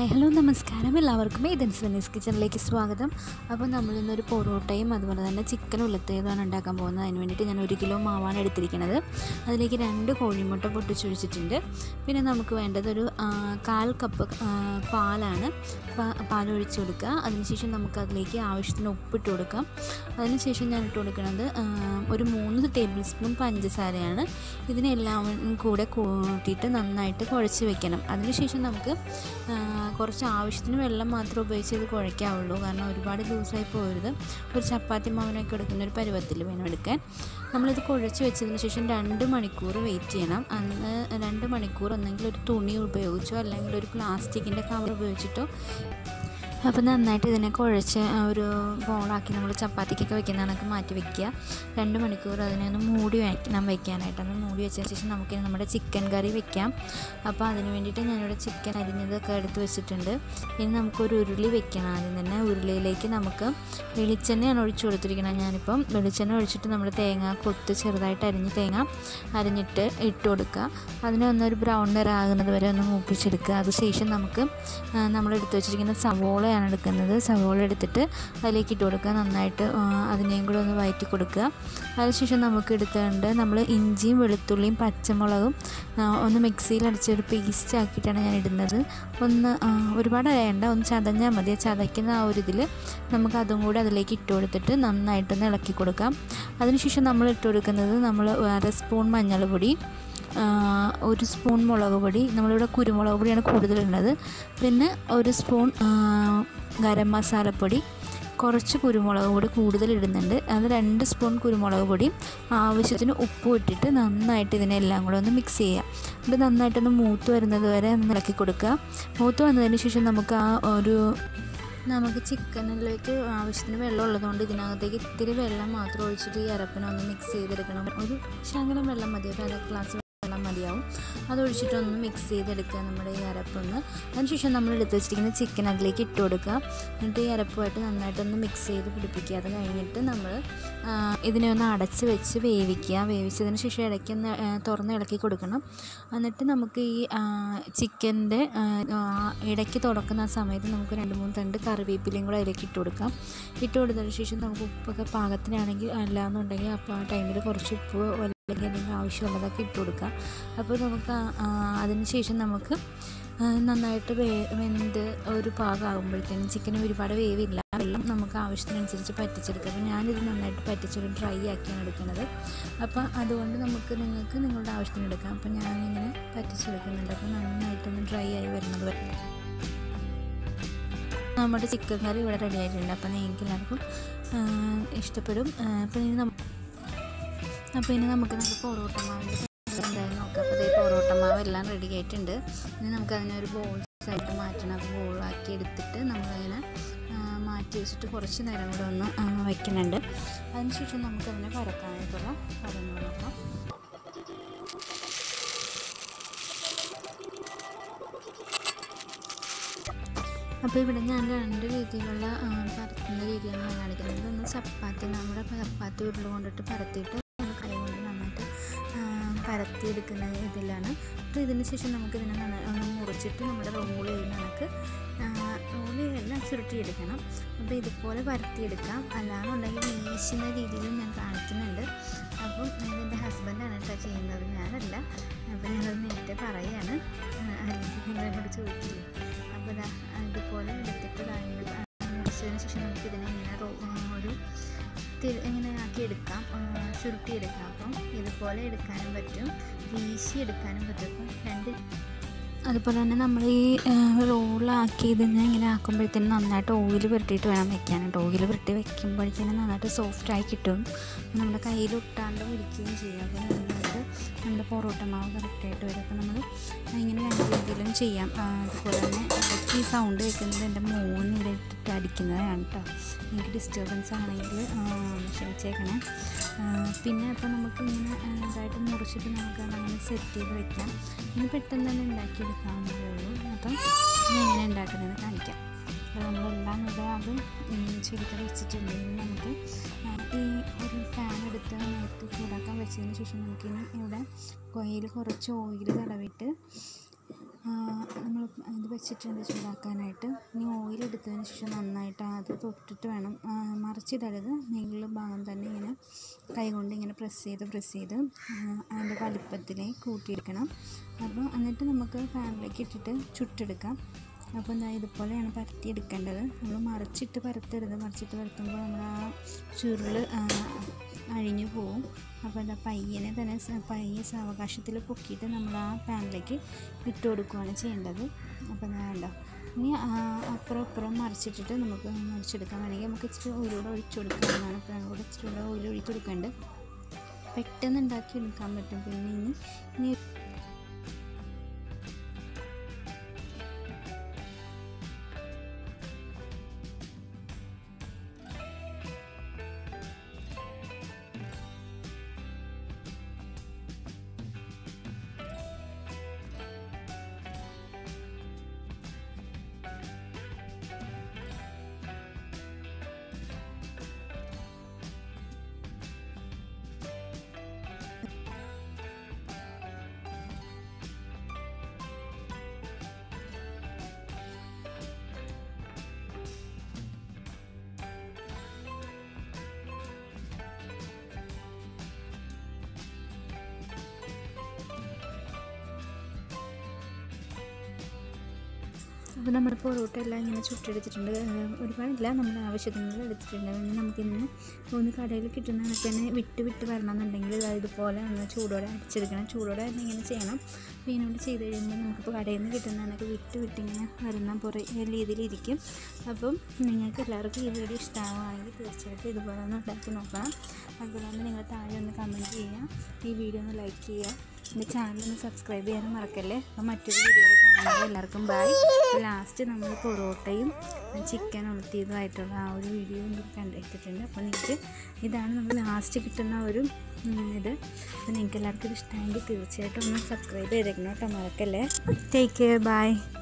hi hello നമസ്കാരം എല്ലാവർക്കും Athens Venice കിച്ചണിലേക്ക് സ്വാഗതം അപ്പോൾ നമ്മളിന്നൊരു പൊറോട്ടയും അതുപോലെ തന്നെ ചിക്കൻ ഉലത്തേതാണ് ഉണ്ടാക്കാൻ പോകുന്നത് അതിന് വേണ്ടിയിട്ട് ഞാൻ ഒരു കിലോ മാവാണ് എടുത്തിരിക്കുന്നത് അതിലേക്ക് രണ്ട് കോഴിമുട്ട പൊട്ടിച്ചൊഴിച്ചിട്ടുണ്ട് പിന്നെ നമുക്ക് വേണ്ടത് ഒരു ആ, കാൽ കപ്പ് ആ, പാലാണ് പാ- പാൽ ഒഴിച്ച് കൊടുക്കുക അതിനുശേഷം നമുക്ക് അതിലേക്ക് ആവശ്യത്തിന് ഉപ്പിട്ട് കൊടുക്കാം അതിനുശേഷം ഞാൻ ഇട്ട് കൊടുക്കുന്നത് ആ, ഒരു മൂന്ന് ടേബിൾ സ്പൂൺ പഞ്ചസാരയാണ് ഇതിനെല്ലാം കൂടെ കൂട്ടിയിട്ട് നന്നായിട്ട് കുഴച്ച് വെക്കണം അതിനുശേഷം നമുക്ക് ആ, കുറച്ച് ആവശ്യത്തിന് വെള്ളം മാത്രം ഉപയോഗിച്ച് ഇത് കുഴയ്ക്കാവുള്ളൂ കാരണം ഒരുപാട് ലൂസായി പോകരുത് ഒരു ചപ്പാത്തി മാവിനൊക്കെ എടുക്കുന്ന ഒരു പരുവത്തിൽ വേണം എടുക്കാൻ നമ്മളിത് കുഴച്ച് വെച്ചതിന് ശേഷം രണ്ട് മണിക്കൂർ വെയിറ്റ് ചെയ്യണം അന്ന് രണ്ട് മണിക്കൂർ ഒന്നെങ്കിൽ ഒരു തുണി ഉപയോഗിച്ചോ അല്ലെങ്കിൽ ഒരു പ്ലാസ്റ്റിക്കിൻ്റെ കവർ ഉപയോഗിച്ചിട്ടോ അപ്പോൾ നന്നായിട്ട് ഇതിനെ കുഴച്ച് ആ, ഒരു ബോളാക്കി നമ്മൾ ചപ്പാത്തിക്കൊക്കെ വെക്കുന്ന കണക്ക് മാറ്റി വെക്കുക രണ്ട് മണിക്കൂർ അതിനെ ഒന്ന് മൂടി വയ്ക്കണം വെക്കാനായിട്ട് അത് മൂടി വെച്ചതിന് ശേഷം നമുക്ക് നമ്മുടെ ചിക്കൻ കറി വെക്കാം അപ്പോൾ അതിന് വേണ്ടിയിട്ട് ഞാനിവിടെ ചിക്കൻ അരിഞ്ഞതൊക്കെ എടുത്ത് വെച്ചിട്ടുണ്ട് ഇനി നമുക്കൊരു ഉരുളി വെക്കണം ആദ്യം തന്നെ ഉരുളിയിലേക്ക് നമുക്ക് വെളിച്ചെണ്ണയാണ് ഒഴിച്ചു കൊടുത്തിരിക്കുന്നത് ഞാനിപ്പം വെളിച്ചെണ്ണ ഒഴിച്ചിട്ട് നമ്മൾ തേങ്ങ കൊത്ത് ചെറുതായിട്ട് അരിഞ്ഞ് തേങ്ങ അരിഞ്ഞിട്ട് ഇട്ട് കൊടുക്കുക അതിനെ ഒന്നൊരു ബ്രൗൺ നിറ ആകുന്നത് വരെ ഒന്ന് മൂപ്പിച്ചെടുക്കുക അതിനുശേഷം നമുക്ക് ആ, നമ്മൾ എടുത്ത് വെച്ചിരിക്കുന്ന സവോളയാണ് എടുക്കുന്നത് സവോള എടുത്തിട്ട് അതിലേക്ക് ഇട്ട് കൊടുക്കുക നന്നായിട്ട് ആ, അതിനെയും കൂടെ ഒന്ന് വഴറ്റി കൊടുക്കുക അതിനുശേഷം നമുക്ക് എടുത്തുകൊണ്ട് നമ്മൾ ഇഞ്ചിയും വെളുത്തുള്ളിയും പച്ചമുളകും ആ, ഒന്ന് മിക്സിയിൽ അടിച്ചൊരു പേസ്റ്റ് ആക്കിയിട്ടാണ് ഞാൻ ഇടുന്നത് ഒന്ന് ആ, ഒരുപാട് അരയണ്ട ഒന്ന് ചതഞ്ഞാൽ മതി ആ ചതയ്ക്കുന്ന ആ ഒരു ഇതിൽ നമുക്ക് അതും കൂടി അതിലേക്ക് ഇട്ട് കൊടുത്തിട്ട് നന്നായിട്ടൊന്ന് ഇളക്കി കൊടുക്കാം അതിനുശേഷം നമ്മൾ ഇട്ട് കൊടുക്കുന്നത് നമ്മൾ അര സ്പൂൺ മഞ്ഞൾപ്പൊടി ആ, ഒരു സ്പൂൺ മുളക് പൊടി നമ്മളിവിടെ കുരുമുളക് പൊടിയാണ് കൂടുതലുള്ളത് പിന്നെ ഒരു സ്പൂൺ ആ, ഗരം മസാലപ്പൊടി കുറച്ച് കുരുമുളക് പൊടി കൂടുതൽ ഇടുന്നുണ്ട് അത് രണ്ട് സ്പൂൺ കുരുമുളക് പൊടി ആവശ്യത്തിന് ഉപ്പും ഇട്ടിട്ട് നന്നായിട്ട് ഇതിനെല്ലാം കൂടെ ഒന്ന് മിക്സ് ചെയ്യുക ഇത് നന്നായിട്ടൊന്ന് മൂത്ത് വരുന്നത് വരെ ഒന്ന് ഇളക്കി കൊടുക്കുക മൂത്ത് വന്നതിന് ശേഷം നമുക്ക് ആ ഒരു നമുക്ക് ചിക്കനിലേക്ക് ആവശ്യത്തിന് വെള്ളം ഉള്ളതുകൊണ്ട് ഇതിനകത്തേക്ക് ഇത്തിരി വെള്ളം മാത്രം ഒഴിച്ചിട്ട് ഈ അരപ്പിനെ ഒന്ന് മിക്സ് ചെയ്തെടുക്കണം ഒരു ശകലം വെള്ളം മതി ഒരു അര ഗ്ലാസ് വെള്ളം മതിയാവും അതൊഴിച്ചിട്ടൊന്ന് മിക്സ് ചെയ്തെടുക്കുക നമ്മുടെ ഈ അരപ്പൊന്ന് അതിനുശേഷം നമ്മൾ എടുത്ത് വെച്ചിരിക്കുന്ന ചിക്കൻ അതിലേക്ക് ഇട്ട് കൊടുക്കുക എന്നിട്ട് ഈ അരപ്പുമായിട്ട് നന്നായിട്ടൊന്ന് മിക്സ് ചെയ്ത് പിടിപ്പിക്കുക അത് കഴിഞ്ഞിട്ട് നമ്മൾ ആ, ഇതിനെ ഒന്ന് അടച്ച് വെച്ച് വേവിക്കുക വേവിച്ചതിന് ശേഷം ഇടയ്ക്ക് ഒന്ന് ആ, തുറന്ന് ഇളക്കി കൊടുക്കണം എന്നിട്ട് നമുക്ക് ഈ ചിക്കൻ്റെ ഇടയ്ക്ക് തുറക്കുന്ന ആ സമയത്ത് നമുക്ക് രണ്ട് മൂന്ന് തണ്ട് കറിവേപ്പിലയും കൂടെ അതിലേക്ക് ഇട്ട് കൊടുക്കാം ഇട്ട് കൊടുത്തതിന് ശേഷം നമുക്ക് ഉപ്പൊക്കെ പാകത്തിനാണെങ്കിൽ അല്ലാന്നുണ്ടെങ്കിൽ അപ്പോൾ ആ ടൈമിൽ കുറച്ച് ഉപ്പ് അല്ലെങ്കിൽ അതിൻ്റെ ആവശ്യമുള്ളതൊക്കെ ഇട്ട് കൊടുക്കാം അപ്പോൾ നമുക്ക് അതിന് ശേഷം നമുക്ക് ആ, നന്നായിട്ട് വേ വെന്ത് ഒരു പാകമാകുമ്പോഴത്തേനും ചിക്കന് ഒരുപാട് വേവില്ല വെള്ളം നമുക്ക് ആവശ്യത്തിനനുസരിച്ച് പറ്റിച്ചെടുക്കാം അപ്പോൾ ഞാനിത് നന്നായിട്ട് പറ്റിച്ചൊരു ഡ്രൈ ആക്കിയാണ് എടുക്കുന്നത് അപ്പോൾ അതുകൊണ്ട് നമുക്ക് നിങ്ങൾക്ക് നിങ്ങളുടെ ആവശ്യത്തിന് എടുക്കാം അപ്പോൾ ഞാനിങ്ങനെ പറ്റിച്ചെടുക്കുന്നുണ്ട് അപ്പോൾ നന്നായിട്ടൊന്ന് ഡ്രൈ ആയി വരുന്നത് വരെ നമ്മുടെ ചിക്കൻ കറി ഇവിടെ റെഡി ആയിട്ടുണ്ട് അപ്പോൾ നിങ്ങൾക്ക് എല്ലാവർക്കും ആ, ഇഷ്ടപ്പെടും ആ, അപ്പോൾ ഇനി നമുക്ക് അപ്പോൾ ഇനി നമുക്ക് നമ്മുടെ പൊറോട്ട മാവിൻ്റെ എന്തായാലും നോക്കാം അപ്പോൾ ഇതേ പൊറോട്ട മാവ് എല്ലാം റെഡി ആയിട്ടുണ്ട് ഇനി നമുക്ക് അതിനൊരു ബോൾസ് ആയിട്ട് മാറ്റണം അപ്പോൾ ബോളാക്കി എടുത്തിട്ട് നമ്മളതിനെ ആ, മാറ്റി വെച്ചിട്ട് കുറച്ച് നേരം കൂടെ ഒന്ന് ആ, വയ്ക്കുന്നുണ്ട് അതിനുശേഷം നമുക്കതിനെ പരത്താനായിട്ടുള്ള കാര്യങ്ങൾ നോക്കാം അപ്പോൾ ഇവിടെ ഞാൻ രണ്ട് രീതിയിലുള്ള ആ, പരത്തുന്ന രീതിയാണ് ഞാൻ കാണിക്കുന്നത് ഒന്ന് ചപ്പാത്തി നമ്മുടെ ചപ്പാത്തി ഉരുള കൊണ്ടിട്ട് പരത്തിയിട്ട് നമ്മൾ കൈ കൊണ്ട് നന്നായിട്ട് ആ, പരത്തിയെടുക്കുന്ന ഇതിലാണ് അപ്പോൾ ഇതിന് ശേഷം നമുക്ക് ഇതിനെ നന്നാ- ഒന്ന് മുറിച്ചിട്ട് നമ്മുടെ റോൾ ചെയ്യുന്ന കണക്ക് റോൾ എല്ലാം ചുരുട്ടിയെടുക്കണം അപ്പോൾ ഇതുപോലെ പരത്തിയെടുക്കാം അല്ലാന്നുണ്ടെങ്കിൽ വീശുന്ന രീതിയിലും ഞാൻ കാണിക്കുന്നുണ്ട് അപ്പം ഇതെൻ്റെ ഹസ്ബൻഡാണ് കേട്ടോ ചെയ്യുന്നത് ഞാനല്ല അപ്പോൾ ഞാനത് നേരത്തെ പറയുകയാണ് ആ, അല്ലെങ്കിൽ നിങ്ങളെന്നോട് ചോദിക്കില്ല അപ്പോൾ ഇതാ ഇതുപോലെ എടുത്തിട്ട് ദാ ഇങ്ങനെ പ- മുറിച്ചതിന് ശേഷം നമുക്ക് ഇതിനെ ഇങ്ങനെ റോ ഒരു തിരി ഇങ്ങനെ ആക്കി എടുക്കാം ആ, ചുരുട്ടിയെടുക്കാം അപ്പം ഇതുപോലെ എടുക്കാനും പറ്റും വീശി എടുക്കാനും പറ്റും അപ്പം രണ്ട് അതുപോലെ തന്നെ നമ്മൾ ഈ റോളാക്കി ഇതിനെ ഇങ്ങനെ ആക്കുമ്പോഴത്തേനും നന്നായിട്ട് ഓയിൽ പുരട്ടിയിട്ട് വേണം വെക്കാനായിട്ട് ഓയിൽ പുരട്ടി വെക്കുമ്പോഴത്തേനും നന്നായിട്ട് സോഫ്റ്റായി കിട്ടും നമ്മുടെ കയ്യിൽ ഒട്ടാണ്ടും ഇരിക്കുകയും ചെയ്യും അപ്പോൾ നന്നായിട്ട് നമ്മുടെ പൊറോട്ട മാവ് കറക്റ്റായിട്ട് വരും അപ്പോൾ നമ്മൾ ഇങ്ങനെ രണ്ട് രീതിയിലും ചെയ്യാം ആ, അതുപോലെ തന്നെ ഇടയ്ക്ക് ഈ സൗണ്ട് കേൾക്കുന്നത് എൻ്റെ മോൻ ഇവിടെ ഇട്ടിട്ട് അടിക്കുന്നതാണ് കേട്ടോ എനിക്ക് ഡിസ്റ്റർബൻസ് ആണെങ്കിൽ ആ, ഒന്ന് ക്ഷമിച്ചേക്കണേ ആ, പിന്നെ അപ്പോൾ നമുക്ക് ഇങ്ങനെ ആ, ഇതായിട്ട് മുറിച്ചിട്ട് നമുക്ക് അങ്ങനെ സെറ്റ് ചെയ്ത് വെക്കാം ഇനി പെട്ടെന്ന് തന്നെ ഉണ്ടാക്കിയെടുക്കാവുന്നതേ ഉള്ളൂ അപ്പം ഞാൻ എങ്ങനെ ഉണ്ടാക്കുന്നതെന്ന് കാണിക്കാം അപ്പോൾ നമ്മളെല്ലാം ഇവിടെ അത് ചെയ്ത് വെച്ചിട്ടുണ്ട് ഇനി നമുക്ക് ആ, ഈ ഒരു പാൻ എടുത്ത് നേരത്തെ ചൂടാക്കാൻ വെച്ചതിന് ശേഷം നമുക്കിനി ഇവിടെ കോയിൽ കുറച്ച് ഓയിൽ തടവിട്ട് നമ്മൾ ഇത് വെച്ചിട്ടുണ്ട് ചൂടാക്കാനായിട്ട് ഇനി ഓയിൽ എടുത്തതിന് ശേഷം നന്നായിട്ട് അത് തൊട്ടിട്ട് വേണം ആ, മറിച്ചിടരുത് നീളുള്ള ഭാഗം തന്നെ ഇങ്ങനെ കൈകൊണ്ട് ഇങ്ങനെ പ്രസ് ചെയ്ത് പ്രസ് ചെയ്ത് ആ, അതിൻ്റെ വലിപ്പത്തിലേക്ക് കൂട്ടിയെടുക്കണം അപ്പോൾ എന്നിട്ട് നമുക്ക് പാനിലേക്ക് ഇട്ടിട്ട് ചുട്ടെടുക്കാം അപ്പോൾ എന്താ ഇതുപോലെയാണ് പരത്തിയെടുക്കേണ്ടത് നമ്മൾ മറിച്ചിട്ട് പരത്തരുത് മറിച്ചിട്ട് പരത്തുമ്പോൾ നമ്മൾ ആ ചുരുൾ അഴിഞ്ഞു പോവും അപ്പോൾ എന്താ പയ്യനെ തന്നെ സ- പയ്യെ സാവകാശത്തിൽ പൊക്കിയിട്ട് നമ്മൾ ആ പാനിലേക്ക് ഇട്ട് കൊടുക്കുകയാണ് ചെയ്യേണ്ടത് അപ്പോൾ എന്താ വേണ്ട ഇനി ആ, അപ്പുറം അപ്പുറം മറിച്ചിട്ടിട്ട് നമുക്ക് മറിച്ചെടുക്കാൻ വേണമെങ്കിൽ നമുക്ക് ഇച്ചിരി ഓയിലൂടെ ഒഴിച്ചു കൊടുക്കാവുന്നതാണ് അപ്പോൾ ഞങ്ങളോട് ഇച്ചിരി കൂടെ ഓയിൽ ഒഴിച്ച് കൊടുക്കേണ്ടത് പെട്ടെന്ന് ഉണ്ടാക്കി എടുക്കാൻ പറ്റും പിന്നെ ഇനി ഇനി അപ്പോൾ നമ്മുടെ പൊറോട്ട എല്ലാം ഇങ്ങനെ ചുട്ടെടുത്തിട്ടുണ്ട് ഏഹ് ഒരുപാടില്ല നമ്മുടെ ആവശ്യത്തിനുള്ള എടുത്തിട്ടുണ്ട് ഇനി നമുക്കിന്ന് ഒന്ന് കടയിൽ കിട്ടുന്ന കണക്ക് തന്നെ വിട്ട് വിട്ട് വരണമെന്നുണ്ടെങ്കിൽ ദാ ഇതുപോലെ ഒന്ന് ചൂടോടെ അടിച്ചെടുക്കണം ചൂടോടെ തന്നെ ഇങ്ങനെ ചെയ്യണം അപ്പോൾ ഇതിനോട് ചെയ്ത് കഴിയുമ്പോൾ നമുക്കിപ്പോൾ കടയിൽ നിന്ന് കിട്ടുന്ന കണക്ക് വിട്ട് വിട്ട് ഇങ്ങനെ വരുന്ന പുറ രീതിയിലിരിക്കും അപ്പം നിങ്ങൾക്ക് എല്ലാവർക്കും ഈ വീഡിയോ ഇഷ്ടമാവുകയാണെങ്കിൽ തീർച്ചയായിട്ടും ഇതുപോലെ ഒന്ന് ഉണ്ടാക്കി നോക്കണം അതുപോലെ തന്നെ നിങ്ങൾ താഴെ ഒന്ന് കമൻറ്റ് ചെയ്യുക ഈ വീഡിയോ ഒന്ന് ലൈക്ക് ചെയ്യുക എൻ്റെ ചാനൽ ഒന്ന് സബ്സ്ക്രൈബ് ചെയ്യാനും മറക്കല്ലേ അപ്പോൾ മറ്റൊരു വീഡിയോയിൽ കാണുന്നത് എല്ലാവർക്കും ബൈ ലാസ്റ്റ് നമ്മൾ പൊറോട്ടയും ചിക്കൻ ഉളുത്തിയതുമായിട്ടുള്ള ആ ഒരു വീഡിയോ എനിക്ക് കണ്ടിട്ടിട്ടുണ്ട് അപ്പോൾ നിങ്ങൾക്ക് ഇതാണ് നമ്മൾ ലാസ്റ്റ് കിട്ടുന്ന ഒരു ഉം, ഇത് അപ്പോൾ നിങ്ങൾക്ക് എല്ലാവർക്കും ഇത് ഇഷ്ടമെങ്കിൽ തീർച്ചയായിട്ടും ഒന്ന് സബ്സ്ക്രൈബ് ചെയ്തേക്കണം കേട്ടോ മറക്കല്ലേ ടേക്ക് കെയർ ബൈ